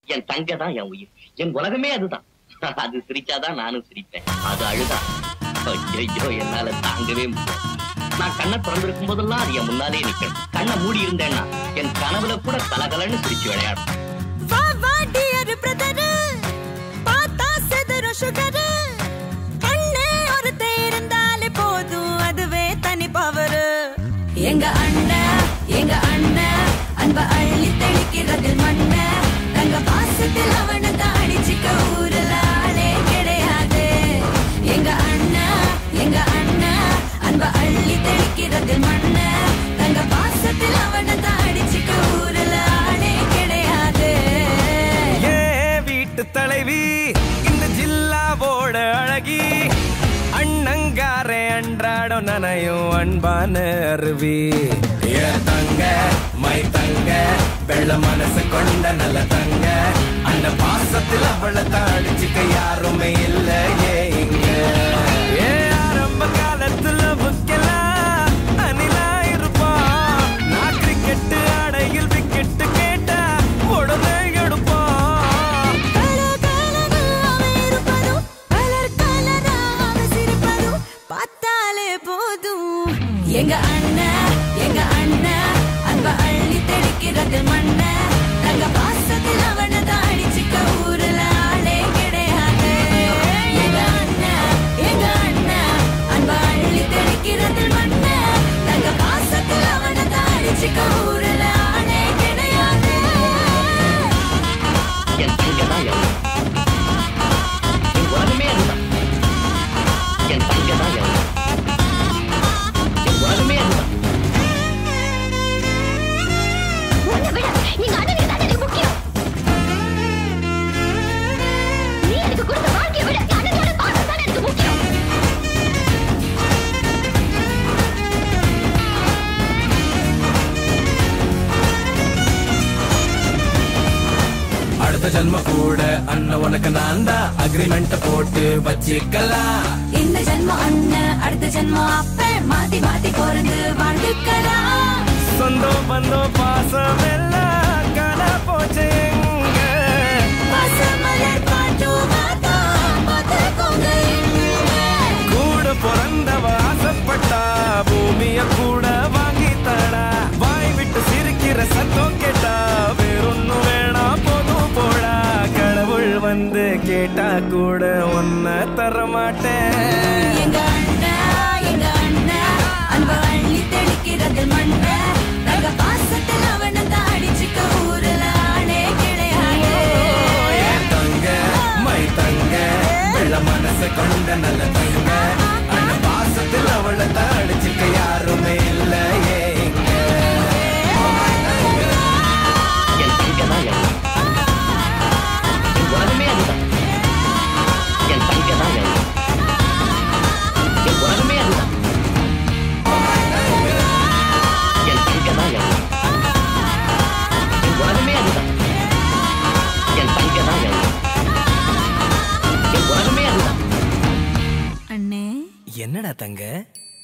என் தங்க தான் என் உயிர் என் உலகமே அதுதான் அது சிரிச்சாதான் நானும் சிரிப்பேன் அது அழுதா ஐயோ என்னால தாங்கவே முடியல நான் கண்ணை திறந்திருக்கும் போதெல்லாம் அது என் முன்னாலே நிக்கணும் கண்ணை மூடி இருந்தேன்னா என் கனவுல கூட கலகலன்னு சிரிச்சு விளையாடும் வா வா டியர் பிரதர் பார்த்தா செதறும் சுகர் கண்ணே ஒரு இருந்தாலே போதும் அதுவே தனி பவர் எங்க அண்ணன் எங்க அண்ணன் அன்ப அள்ளி தெளிக்கிறதில் மண்ண தங்க பாசத்தில் அவனை தாடிச்சிக்க ஊருல ஆளே கிடையாது எங்க அண்ணா எங்க அண்ணா அன்ப அள்ளி தெளிக்கிறதில் மண்ண தங்க பாசத்தில் அவனை தாடிச்சிக்க ஊருல ஆளே கிடையாது ஏ வீட்டு தலைவி இந்த ஜில்லாவோட அழகி அண்ணங்காரே அன்றாடம் நனையும் அன்பான அருவி ஏ தங்க மை தங்க வெள்ள மனசு கொண்ட நல்ல தங்க அந்த பாசத்தில் அவளை தாடிச்சுக்க யாருமே இல்ல ஏ இங்க ஏ ஆரம்ப காலத்துல புக்கெல்லாம் அணிலா இருப்பா நான் கிரிக்கெட்டு ஆடையில் விக்கெட்டு கேட்டா உடனே எடுப்பா பார்த்தாலே போதும் எங்க அண்ணா எங்க அண்ணா அன்ப அள்ளி தெளிக்கிறது மண்ண தங்க பாசத்தில் அவனை தாடிச்சுக்க ஊருல ஆளே கிடையாது எங்க அண்ணா எங்க அண்ணா அன்ப அள்ளி தெளிக்கிறது மண்ண தங்க பாசத்தில் அவனை தாடிச்சுக்க ஊருல ஆளே கிடையாது என் தங்க தான் என் உயிர். என் உலகமே அதுதான் என் தங்க தான் என் உயிர். என் உலகமே அதுதான் உன்னை விட எங்க அண்ணனுக்கு தான் எனக்கு முக்கியம் நீ எனக்கு கொடுத்த வாழ்க்கையை விட என் அண்ணனோட பாசம் தான் எனக்கு முக்கியம் அடுத்த ஜன்ம கூட அண்ணன் உனக்கு நான் தான் அக்ரிமெண்ட் போட்டு வச்சுக்கலாம் இந்த ஜென்மம் அண்ணன் அடுத்த ஜென்மம் அப்ப மாத்தி மாத்தி பிறந்து வாழ்ந்துக்கலாம் சொந்தம் பந்தம் பாசம் எல்லாம் காண போச்சு எங்க பசுமலர் காட்டும் வாதம் பார்த்துக்கோங்க இங்க. கூட பிறந்தவ ஆசைப்பட்டா பூமிய கூட வாங்கி தடா வாய் விட்டு சிரிக்கிற சத்தம் கேட்டா வேறொன்னு வேணா போதும் போடா கடவுள் வந்து கேட்டா கூட ஒன்ன தர மாட்டேன் எங்க அண்ணா எங்க அண்ணா அன்ப அள்ளி தெளிக்கிறது மண்ண தங்க பாசத்தில் அவனை தாடிச்சுக்க ஊருல ஆளே கிடையாது என் தங்க மை தங்க வெள்ள மனசு கொண்ட நல்ல தங்க அந்த பாசத்தில் அவளை தாடிச்சுக்க யாருமே இல்ல ஏங்க என் தங்க தான் என் உயிர். என் உலகமே அதுதான் என் தங்க தான் என் உயிர். என் உலகமே அதுதான் என் தங்க தான் என் உயிர். என் உலகமே அதுதான் என் தங்க தான் என் உயிர். என் உலகமே அதுதான் அண்ணே என்னடா தங்க